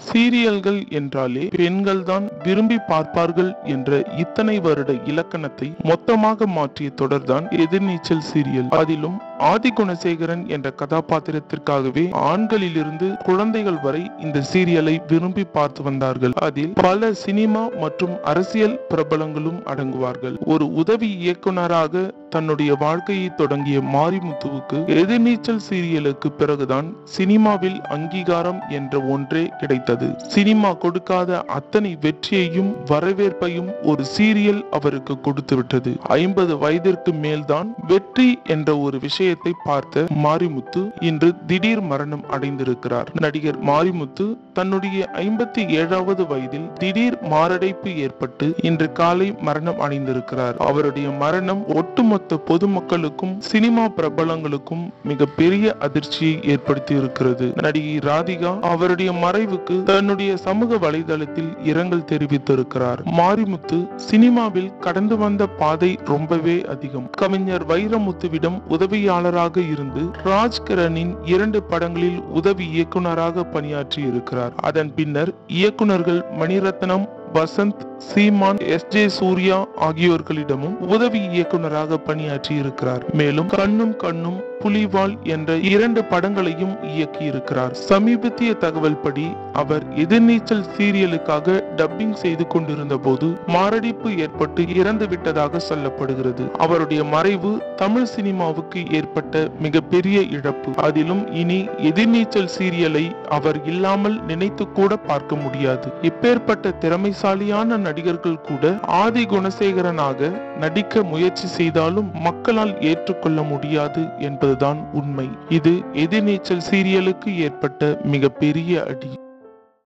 சீரியல்கள் என்றாலே பெண்கள் தான் விரும்பி பார்ப்பார்கள் என்ற இத்தனை வருட இலக்கணத்தை மொத்தமாக மாற்றிய தொடர்தான் எதிர்நீச்சல் சீரியல் அதிலும் ஆதி குணசேகரன் என்ற கதாபாத்திரத்திற்காகவே ஆண்களிலிருந்து குழந்தைகள் வரை இந்த சீரியலை விரும்பி பார்த்து வந்தார்கள் அதில் பல சினிமா மற்றும் அரசியல் பிரபலங்களும் அடங்குவார்கள் ஒரு உதவி இயக்குனராக தன்னுடைய வாழ்க்கையை தொடங்கிய மாரிமுத்துவுக்கு எதிர்நீச்சல் சீரியலுக்கு பிறகுதான் சினிமாவில் அங்கீகாரம் என்ற ஒன்றே கிடைத்தது சினிமா கொடுக்காத அத்தனை வெற்றியையும் வரவேற்பையும் ஒரு சீரியல் அவருக்கு கொடுத்து விட்டது ஐம்பது வயதிற்கு மேல்தான் வெற்றி என்ற ஒரு விஷயத்தை பார்த்த மாரிமுத்து இன்று திடீர் மரணம் அடைந்திருக்கிறார் நடிகர் மாரிமுத்து தன்னுடைய ஐம்பத்தி ஏழாவது வயதில் திடீர் மாரடைப்பு ஏற்பட்டு இன்று காலை மரணம் அடைந்திருக்கிறார் அவருடைய மரணம் ஒட்டுமொத்த பொதுமக்களுக்கும் சினிமா பிரபலங்களுக்கும் மிக பெரிய அதிர்ச்சியை ஏற்படுத்தி இருக்கிறது நடிகை ராதிகா அவருடைய மறைவுக்கு தன்னுடைய சமூக வலைதளத்தில் இரங்கல் தெரிவித்திருக்கிறார் மாரிமுத்து சினிமாவில் கடந்து வந்த பாதை ரொம்பவே அதிகம் கவிஞர் வைரமுத்துவிடம் உதவியாளராக இருந்து ராஜ்கிரனின் இரண்டு படங்களில் உதவி இயக்குனராக பணியாற்றி இருக்கிறார் அதன் பின்னர் இயக்குனர்கள் மணிரத்னம் வசந்த் சீமான் எஸ் ஜே சூர்யா ஆகியோர்களிடமும் உதவி இயக்குனராக பணியாற்றி இருக்கிறார் மேலும் கண்ணும் கண்ணும் புலிவால் என்ற இரண்டு படங்களையும் இயக்கி இருக்கிறார் சமீபத்திய தகவல் படி அவர் எதிர்நீச்சல் சீரியலுக்காக டப்பிங் செய்து கொண்டிருந்த போது மாரடைப்பு ஏற்பட்டு இறந்து விட்டதாக சொல்லப்படுகிறது அவருடைய மறைவு தமிழ் சினிமாவுக்கு ஏற்பட்ட மிகப்பெரிய இழப்பு அதிலும் இனி எதிர்நீச்சல் சீரியலை அவர் இல்லாமல் நினைத்து கூட பார்க்க முடியாது இப்பேற்பட்ட திறமைசாலியான நடிகர்கள் கூட ஆதி குணசேகரனாக நடிக்க முயற்சி செய்தாலும் மக்களால் ஏற்றுக்கொள்ள முடியாது என்பதுதான் உண்மை இது எதிர்நீச்சல் சீரியலுக்கு ஏற்பட்ட மிகப்பெரிய அடி